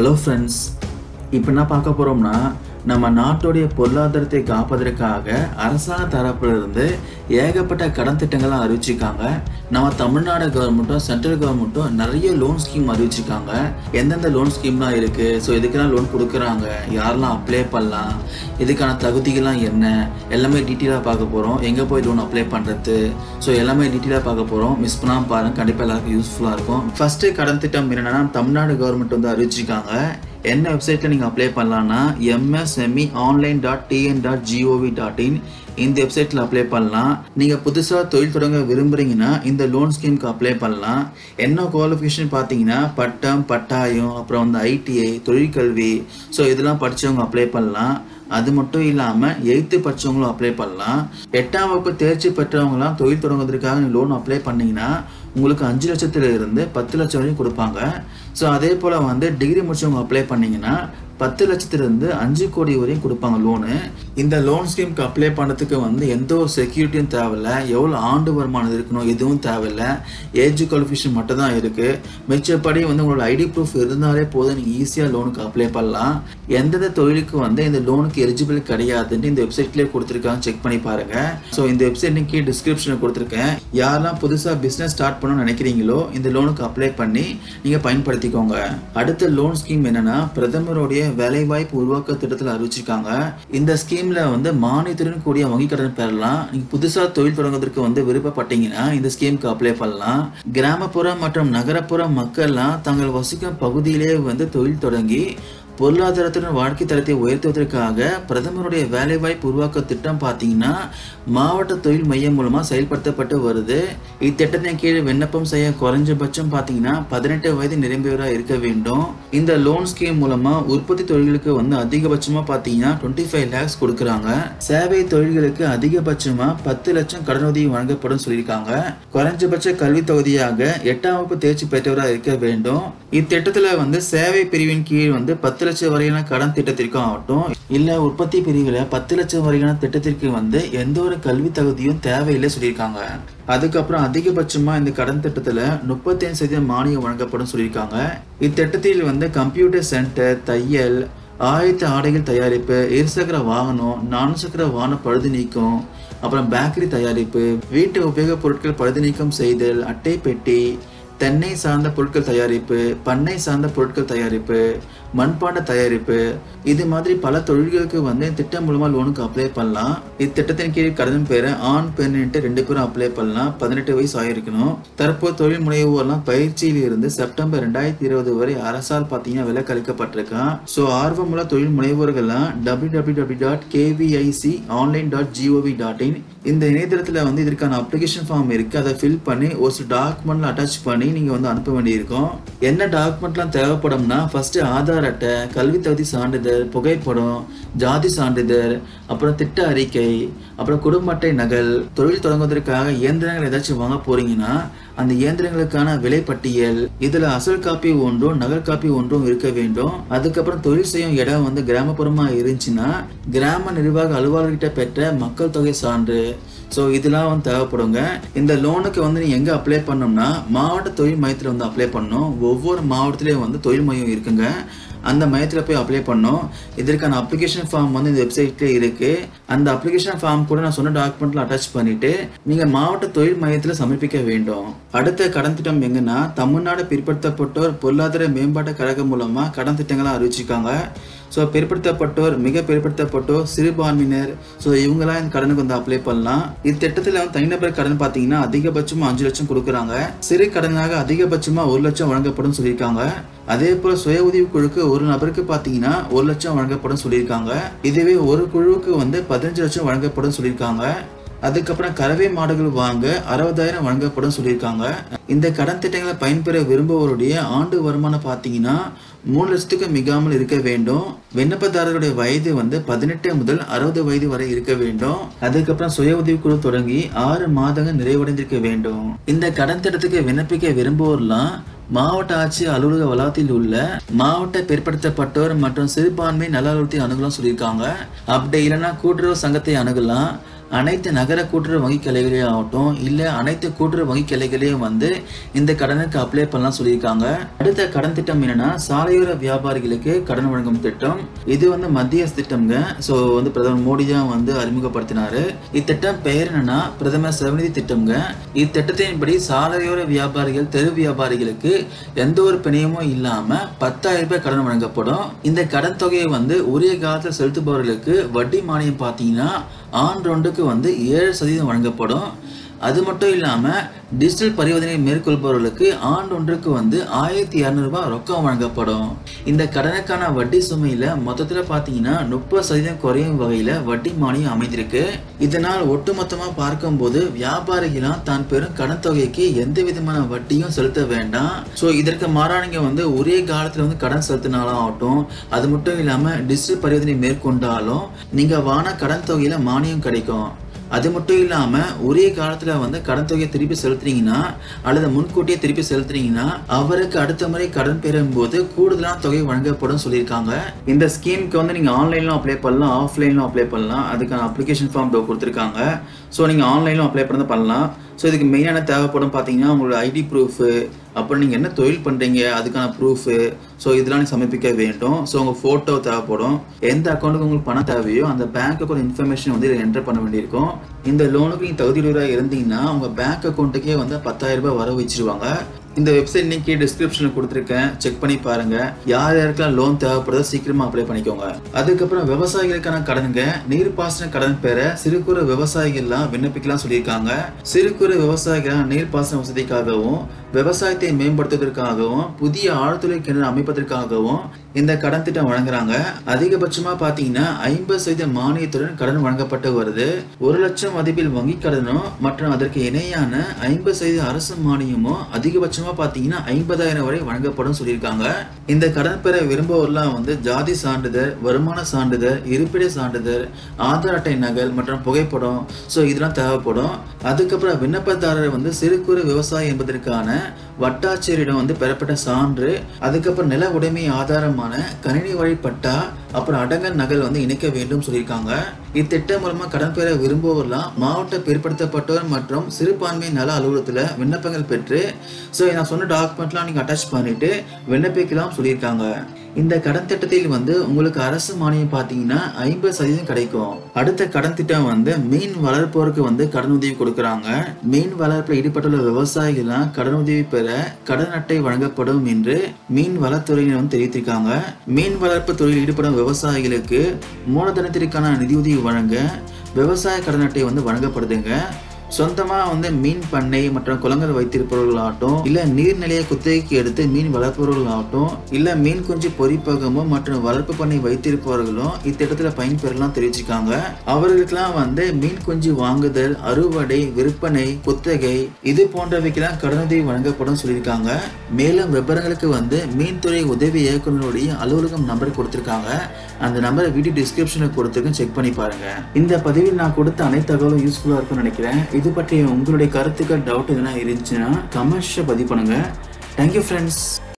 hello friends இப்போ என்ன பார்க்க போகிறோம்னா நம்ம நாட்டுடைய பொருளாதாரத்தை காப்பதற்காக அரசாங்க தரப்புல இருந்து ஏகப்பட்ட கடன் திட்டங்கள்லாம் அறிவிச்சிருக்காங்க நம்ம தமிழ்நாடு கவர்மெண்ட்டும் சென்ட்ரல் கவர்மெண்ட்டும் நிறைய லோன் ஸ்கீம் அறிவிச்சிருக்காங்க எந்தெந்த லோன் ஸ்கீம்லாம் இருக்குது ஸோ இதுக்கெல்லாம் லோன் கொடுக்குறாங்க யாரெல்லாம் அப்ளை பண்ணலாம் இதுக்கான தகுதிகள்லாம் என்ன எல்லாமே டீட்டெயிலாக பார்க்க போகிறோம் எங்கே போய் லோன் அப்ளை பண்ணுறது ஸோ எல்லாமே டீட்டெயிலாக பார்க்க போகிறோம் மிஸ் பண்ணாமல் பாருங்கள் கண்டிப்பாக எல்லாருக்கும் யூஸ்ஃபுல்லாக இருக்கும் ஃபஸ்ட்டு கடன் திட்டம் என்னென்னா தமிழ்நாடு கவர்மெண்ட் வந்து அறிவிச்சிருக்காங்க என்ன வெப்சைட்டில் நீங்கள் அப்ளை பண்ணலான்னா MSME online dot TN dot GOV dot in இந்த வெப்சைட்டில் அப்ளை பண்ணலாம் நீங்கள் புதுசாக தொழில் தொடங்க விரும்புகிறீங்கன்னா இந்த லோன் ஸ்கீமுக்கு அப்ளை பண்ணலாம் என்ன குவாலிஃபிகேஷன் பார்த்தீங்கன்னா பட்டம் பட்டாயம் அப்புறம் வந்து ஐடிஐ தொழிற்கல்வி ஸோ இதெல்லாம் படித்தவங்க அப்ளை பண்ணலாம் அது மட்டும் இல்லாமல் எயித்து படித்தவங்களும் அப்ளை பண்ணலாம் எட்டாம் வகுப்பு தேர்ச்சி பெற்றவங்களாம் தொழில் தொடங்குவதற்காக லோன் அப்ளை பண்ணிங்கன்னா உங்களுக்கு அஞ்சு லட்சத்துல இருந்து பத்து லட்சம் வரைக்கும் கொடுப்பாங்க ஸோ அதே போல் வந்து டிகிரி முடிச்சவங்க அப்ளை பண்ணிங்கன்னா பத்து லட்சத்திலிருந்து அஞ்சு கோடி வரையும் கொடுப்பாங்க லோனு இந்த லோன் ஸ்கீமுக்கு அப்ளை பண்ணுறதுக்கு வந்து எந்த ஒரு செக்யூரிட்டியும் தேவையில்ல எவ்வளோ ஆண்டு வருமானம் இருக்கணும் எதுவும் தேவையில்ல ஏஜ் குவாலிஃபிகேஷன் மட்டும் தான் இருக்குது மிச்சப்படி வந்து உங்களோட ஐடி ப்ரூஃப் இருந்தாலே போதும் நீங்கள் ஈஸியாக லோனுக்கு அப்ளை பண்ணலாம் எந்தெந்த தொழிலுக்கு வந்து இந்த லோனுக்கு எலிஜிபிள் கிடையாதுன்னு இந்த வெப்சைட்லேயே கொடுத்துருக்காங்க செக் பண்ணி பாருங்கள் ஸோ இந்த வெப்சைட் கீழே டிஸ்கிரிப்ஷனில் கொடுத்துருக்கேன் யாரெல்லாம் புதுசாக பிஸ்னஸ் ஸ்டார்ட் பண்ணணும்னு நினைக்கிறீங்களோ இந்த லோனுக்கு அப்ளை பண்ணி நீங்கள் பயன்படுத்திக்கோங்க அடுத்த லோன் ஸ்கீம் என்னன்னா பிரதமருடைய வேலைவாய்ப்பு உருவாக்க திட்டத்தில் அறிவிச்சிருக்காங்க இந்த ஸ்கீம்ல வந்து மானியத்துடன் கூடிய வங்கி கடன் பெறலாம் நீங்க புதுசா தொழில் தொடங்குவதற்கு வந்து விருப்பப்பட்டீங்கன்னா இந்த ஸ்கீமுக்கு அப்ளை பண்ணலாம் கிராமப்புற மற்றும் நகரப்புற மக்கள்லாம் தங்கள் வசிக்கும் பகுதியிலே வந்து தொழில் தொடங்கி பொருளாதாரத்துடன் வாழ்க்கை தரத்தை உயர்த்துவதற்காக பிரதமருடைய வேலைவாய்ப்பு உருவாக்க திட்டம் பார்த்தீங்கன்னா மாவட்ட தொழில் மையம் மூலமாக செயல்படுத்தப்பட்டு வருது இத்திட்டத்தின் கீழ் விண்ணப்பம் செய்ய குறைஞ்சபட்சம் பார்த்தீங்கன்னா பதினெட்டு வயது நிரம்பியவராக இருக்க வேண்டும் இந்த லோன் ஸ்கீம் மூலமாக உற்பத்தி தொழில்களுக்கு வந்து அதிகபட்சமாக பார்த்தீங்கன்னா டுவெண்ட்டி ஃபைவ் லேக்ஸ் கொடுக்குறாங்க சேவை தொழில்களுக்கு அதிகபட்சமாக பத்து லட்சம் கடனுதவி வழங்கப்படும் சொல்லியிருக்காங்க குறைஞ்சபட்ச கல்வி தொகுதியாக எட்டாம் வகுப்பு தேர்ச்சி பெற்றவராக இருக்க வேண்டும் இத்திட்டத்தில் வந்து சேவை பிரிவின் கீழ் வந்து பத்து லட்சம் வரையிலான கடன் திட்டத்திற்கும் ஆகட்டும் இல்ல உற்பத்தி பிரிவில் பத்து லட்சம் வரையிலான திட்டத்திற்கு வந்து எந்த ஒரு கல்வி தகுதியும் தேவையில்லை சொல்லியிருக்காங்க அதுக்கப்புறம் அதிகபட்சமா இந்த கடன் திட்டத்துல முப்பத்தஞ்சு சதவீதம் மானியம் வழங்கப்படும் சொல்லியிருக்காங்க இத்திட்டத்தில் வந்து கம்ப்யூட்டர் சென்டர் தையல் ஆயத்த ஆடைகள் தயாரிப்பு இருசக்கர வாகனம் நான்கு சக்கர வாகன பழுது நீக்கம் அப்புறம் பேக்கரி தயாரிப்பு வீட்டு உபயோகப் பொருட்கள் பழுது நீக்கம் செய்தல் அட்டை பெட்டி தென்னை சார்ந்த பொருட்கள் தயாரிப்பு பண்ணை சார்ந்த பொருட்கள் தயாரிப்பு மண்பாண்ட தயாரிப்பு இது மாதிரி பல தொழில்களுக்கு வந்து திட்டம் மூலமா லோனுக்கு அப்ளை பண்ணலாம் இத்திட்டத்தின் கீழ் கடன் பேர ஆண் பெண்ணிட்டு ரெண்டு பேரும் அப்ளை பண்ணலாம் பதினெட்டு வயசு ஆயிருக்கணும் தற்போது தொழில் முனைவோர்லாம் பயிற்சியில் இருந்து செப்டம்பர் ரெண்டாயிரத்தி இருபது வரை அரசால் பார்த்தீங்கன்னா விலக்கு அளிக்கப்பட்டிருக்கான் ஸோ ஆர்வமுள்ள தொழில் முனைவோர்கள்லாம் W W W dot KVIC online dot GOV dot in இந்த இணையதளத்தில் வந்து இதற்கான அப்ளிகேஷன் ஃபார்ம் இருக்கு அதை ஃபில் பண்ணி ஒரு சில டாக்குமெண்ட்ல அட்டாச் பண்ணி நீங்கள் வந்து அனுப்ப வேண்டியிருக்கும் என்ன டாக்குமெண்ட்லாம் தேவைப்படும்னா ஃபர்ஸ்ட் ஆதார் அட்டை கல்வி தகுதி சான்றிதழ் புகைப்படம் ஜாதி சான்றிதழ் அப்புறம் திட்ட அறிக்கை அப்புறம் குடும்ப அட்டை நகல் தொழில் தொடங்குவதற்காக இயந்திரங்கள் ஏதாச்சும் வாங்க போறீங்கன்னா அந்த இயந்திரங்களுக்கான விலைப்பட்டியல் இதுல அசல் காப்பி ஒன்றும் நகல் காப்பி ஒன்றும் இருக்க வேண்டும் அதுக்கப்புறம் தொழில் செய்யும் இடம் வந்து கிராமப்புறமா இருந்துச்சுன்னா கிராம நிர்வாக அலுவலர்கிட்ட பெற்ற மக்கள் தொகை சான்று ஸோ இதெல்லாம் வந்து தேவைப்படுங்க இந்த லோனுக்கு வந்து நீங்கள் எங்கே அப்ளை பண்ணோம்னா மாவட்ட தொழில் மையத்தில் வந்து அப்ளை பண்ணணும் ஒவ்வொரு மாவட்டத்துலேயும் வந்து தொழில் மையம் இருக்குங்க அந்த மையத்தில் போய் அப்ளை பண்ணோம் இதற்கான அப்ளிகேஷன் ஃபார்ம் வந்து இந்த வெப்சைட்லேயே இருக்குது அந்த அப்ளிகேஷன் ஃபார்ம் கூட நான் சொன்ன டாக்குமெண்ட்டில் அட்டாச் பண்ணிவிட்டு நீங்கள் மாவட்ட தொழில் மையத்தில் சமர்ப்பிக்க வேண்டும் அடுத்த கடன் திட்டம் எங்கன்னா தமிழ்நாடு பிற்படுத்தப்பட்டோர் பொருளாதார மேம்பாட்டு கழகம் மூலமாக கடன் திட்டங்களை அறிவிச்சிருக்காங்க ஸோ பிற்படுத்தப்பட்டோர் மிக பிற்படுத்தப்பட்டோர் சிறுபான்மையினர் ஸோ இவங்கெல்லாம் இந்த கடனுக்கு வந்து அப்ளை பண்ணலாம் இத்திட்டத்தில் வந்து தனிநபர் கடன் பார்த்தீங்கன்னா அதிகபட்சமாக அஞ்சு லட்சம் கொடுக்குறாங்க சிறு கடனாக அதிகபட்சமாக ஒரு லட்சம் வழங்கப்படும் சொல்லியிருக்காங்க அதே போல சுய உதவி குழுக்கு ஒரு நபருக்கு பார்த்தீங்கன்னா ஒரு லட்சம் வழங்கப்படும் சொல்லியிருக்காங்க இதுவே ஒரு குழுவுக்கு வந்து பதினஞ்சு லட்சம் வழங்கப்படும் சொல்லியிருக்காங்க அதுக்கப்புறம் கறவை மாடுகள் வாங்க அறுபதாயிரம் வழங்கப்படும் சொல்லியிருக்காங்க இந்த கடன் திட்டங்களை பயன்பெற விரும்புவோருடைய ஆண்டு வருமானம் பார்த்தீங்கன்னா மூணு லட்சத்துக்கு மிகாமல் இருக்க வேண்டும் விண்ணப்பதாரருடைய வயது வந்து பதினெட்டு முதல் அறுபது வயது வரை இருக்க வேண்டும் அதுக்கப்புறம் சுய உதவிக்குழு தொடங்கி ஆறு மாதங்கள் நிறைவடைந்திருக்க வேண்டும் இந்த கடன் திட்டத்துக்கு விண்ணப்பிக்க விரும்புவோர்லாம் மாவட்ட ஆட்சி அலுவலக வளாகத்தில் உள்ள மாவட்ட பிற்படுத்தப்பட்டோர் மற்றும் சிறுபான்மை நல அலுவலகத்தை அணுகலாம் சொல்லியிருக்காங்க அப்படி இல்லைன்னா கூட்டுறவு சங்கத்தை அணுகலாம் அனைத்து நகர கூட்டுறவு வங்கி கிளைகளையும் ஆகட்டும் இல்லை அனைத்து கூட்டுறவு வங்கி கிளைகளையும் வந்து இந்த கடனுக்கு அப்ளை பண்ணலாம் சொல்லியிருக்காங்க அடுத்த கடன் திட்டம் என்னன்னா சாலையோர வியாபாரிகளுக்கு கடன் வழங்கும் திட்டம் இது வந்து மத்திய அரசு திட்டம்ங்க ஸோ வந்து பிரதமர் மோடி தான் வந்து அறிமுகப்படுத்தினாரு இத்திட்டம் பெயர் என்னன்னா பிரதமர் சிவநிதி திட்டம்ங்க இத்திட்டத்தின்படி சாலையோர வியாபாரிகள் தெரு வியாபாரிகளுக்கு எந்த ஒரு பிணையமும் இல்லாம பத்தாயிரம் ரூபாய் கடன் வழங்கப்படும் இந்த கடன் தொகையை வந்து உரிய காலத்தில் செலுத்துபவர்களுக்கு வட்டி மானியம் பார்த்தீங்கன்னா ஆண்டொன்றுக்கு வந்து ஏழு சதவீதம் வழங்கப்படும் அது மட்டும் இல்லாமல் டிஜிட்டல் பரிவர்த்தனை மேற்கொள்பவர்களுக்கு ஆண்டொன்றுக்கு வந்து ஆயிரத்தி இரநூறுபா ரொக்கம் வழங்கப்படும் இந்த கடனுக்கான வட்டி சுமையில் மொத்தத்தில் பார்த்தீங்கன்னா முப்பது சதவீதம் குறையும் வகையில் வட்டி மானியம் அமைந்திருக்கு இதனால் ஒட்டுமொத்தமாக பார்க்கும்போது வியாபாரிகளாம் தான் பெரும் கடன் தொகைக்கு எந்த விதமான வட்டியும் செலுத்த வேண்டாம் ஸோ இதற்கு மாறாக நீங்கள் வந்து ஒரே காலத்தில் வந்து கடன் செலுத்தினாலும் ஆகட்டும் அது மட்டும் இல்லாமல் டிஜிட்டல் பரிவர்த்தனை மேற்கொண்டாலும் நீங்கள் வான கடன் தொகையில் மானியம் கிடைக்கும் அது மட்டும் இல்லாமல் ஒரே காலத்தில் வந்து கடன் தொகையை திருப்பி செலுத்துறீங்கன்னா அல்லது முன்கூட்டியே திருப்பி செலுத்துறீங்கன்னா அவருக்கு அடுத்த முறை கடன் பெறும்போது கூடுதலான தொகை வழங்கப்படும் சொல்லியிருக்காங்க இந்த ஸ்கீமுக்கு வந்து நீங்கள் ஆன்லைன்லும் அப்ளை பண்ணலாம் ஆஃப்லைன்லும் அப்ளை பண்ணலாம் அதுக்கான அப்ளிகேஷன் ஃபார்ம் கொடுத்துருக்காங்க ஸோ நீங்கள் ஆன்லைன்லும் அப்ளை பண்ணது பண்ணலாம் ஸோ இதுக்கு மெயினான தேவைப்படும் பார்த்தீங்கன்னா உங்களோட ஐடி ப்ரூஃபு அப்புறம் நீங்கள் என்ன தொழில் பண்ணுறீங்க அதுக்கான ப்ரூஃபு ஸோ இதெல்லாம் நீ சமர்ப்பிக்க வேண்டும் ஸோ உங்கள் ஃபோட்டோ தேவைப்படும் எந்த அக்கௌண்ட்டுக்கு உங்களுக்கு பணம் தேவையோ அந்த பேங்க் அக்கௌண்ட் இன்ஃபர்மேஷன் வந்து இதில் என்டர் பண்ண வேண்டியிருக்கும் இந்த லோனுக்கு நீங்கள் தகுதியுடையவராக இருந்தீங்கன்னா உங்கள் பேங்க் அக்கௌண்ட்டுக்கே வந்து பத்தாயிரம் ரூபாய் வர வச்சிருவாங்க இந்த வெப்சைட் இன்னைக்கு டிஸ்கிரிப்ஷனில் கொடுத்துருக்கேன் செக் பண்ணி பாருங்க யார் யாருக்கெல்லாம் லோன் தேவைப்படுதோ சீக்கிரமா அப்ளை பண்ணிக்கோங்க அதுக்கப்புறம் விவசாயிகளுக்கான கடனுங்க நீர்ப்பாசன கடன் பெற சிறு குறு விவசாயிகள்லாம் விண்ணப்பிக்கலாம் சொல்லியிருக்காங்க சிறு குறு விவசாயிகள் நீர்ப்பாசன வசதிக்காகவும் விவசாயத்தை மேம்படுத்துவதற்காகவும் புதிய ஆழ்துளை கிணறு அமைப்பதற்காகவும் இந்த கடன் திட்டம் வழங்குறாங்க அதிகபட்சமா பாத்தீங்கன்னா ஐம்பது சதவீத மானியத்துடன் கடன் வழங்கப்பட்டு வருது ஒரு லட்சம் மதிப்பில் வங்கி கடனும் மற்றும் அதற்கு இணையான ஐம்பது சதவீத அரசு மானியமும் அதிகபட்சமா பாத்தீங்கன்னா ஐம்பதாயிரம் வரை வழங்கப்படும் சொல்லியிருக்காங்க இந்த கடன் பெற விரும்புவோர்லாம் வந்து ஜாதி சான்றிதழ் வருமான சான்றிதழ் இருப்பிட சான்றிதழ் ஆதார் அட்டை நகல் மற்றும் புகைப்படம் ஸோ இதெல்லாம் தேவைப்படும் அதுக்கப்புறம் விண்ணப்பதாரர் வந்து சிறு குறு விவசாயி என்பதற்கான வட்டாட்சியரிடம் வந்து பெறப்பட்ட சான்று அதுக்கப்புறம் நில உடைமை ஆதாரமான கணினி வழி பட்டா அப்புறம் அடங்கல் நகல் வந்து இணைக்க வேண்டும் சொல்லியிருக்காங்க இத்திட்டம் மூலமா கடன் பெற விரும்புவோர்லாம் மாவட்ட பிற்படுத்தப்பட்டோர் மற்றும் சிறுபான்மை நல அலுவலகத்தில் விண்ணப்பங்கள் பெற்று ஸோ நான் சொன்ன டாக்குமெண்ட்லாம் நீங்கள் அட்டாச் பண்ணிட்டு விண்ணப்பிக்கலாம் சொல்லியிருக்காங்க இந்த கடன் திட்டத்தில் வந்து உங்களுக்கு அரசு மானியம் பார்த்தீங்கன்னா ஐம்பது சதவீதம் கிடைக்கும் அடுத்த கடன் திட்டம் வந்து மீன் வளர்ப்போருக்கு வந்து கடன் உதவி கொடுக்குறாங்க மீன் வளர்ப்பில் ஈடுபட்டுள்ள விவசாயிகள்லாம் கடன் உதவி பெற கடன் அட்டை வழங்கப்படும் என்று மீன் வளத்துறையினர் வந்து தெரிவித்திருக்காங்க மீன் வளர்ப்பு தொழிலில் ஈடுபடும் விவசாயிகளுக்கு மூலதனத்திற்கான நிதியுதவி வழங்க விவசாய கடன் அட்டை வந்து வழங்கப்படுதுங்க சொந்தமா வந்து மீன் பண்ணை மற்றும் குளங்கள் வைத்திருப்பவர்களாகட்டும் இல்ல நீர்நிலையை குத்தகைக்கு எடுத்து மீன் வளர்ப்பவர்களாகட்டும் இல்ல மீன் குஞ்சு பொறிப்பகமும் மற்றும் வளர்ப்பு பண்ணை வைத்திருப்பவர்களும் இத்திட்டத்துல பயன்பெறலாம் தெரிவிச்சிருக்காங்க அவர்களுக்கெல்லாம் வந்து மீன் குஞ்சு வாங்குதல் அறுவடை விற்பனை குத்தகை இது போன்றவைக்கெல்லாம் கடனுதவி வழங்கப்படும் சொல்லியிருக்காங்க மேலும் விவரங்களுக்கு வந்து மீன்துறை உதவி இயக்குநருடைய அலுவலகம் நம்பர் கொடுத்திருக்காங்க அந்த நம்பரை வீடியோ டிஸ்கிரிப்ஷனில் கொடுத்துருக்கேன் செக் பண்ணி பாருங்க இந்த பதிவில் நான் கொடுத்த அனைத்து தகவலும் யூஸ்ஃபுல்லாக இருக்கும்னு நினைக்கிறேன் இது பற்றிய உங்களுடைய கருத்துக்கள் டவுட் எதனா இருந்துச்சுன்னா கமெண்ட்ஸை பதிவு பண்ணுங்க தேங்க்யூ ஃப்ரெண்ட்ஸ்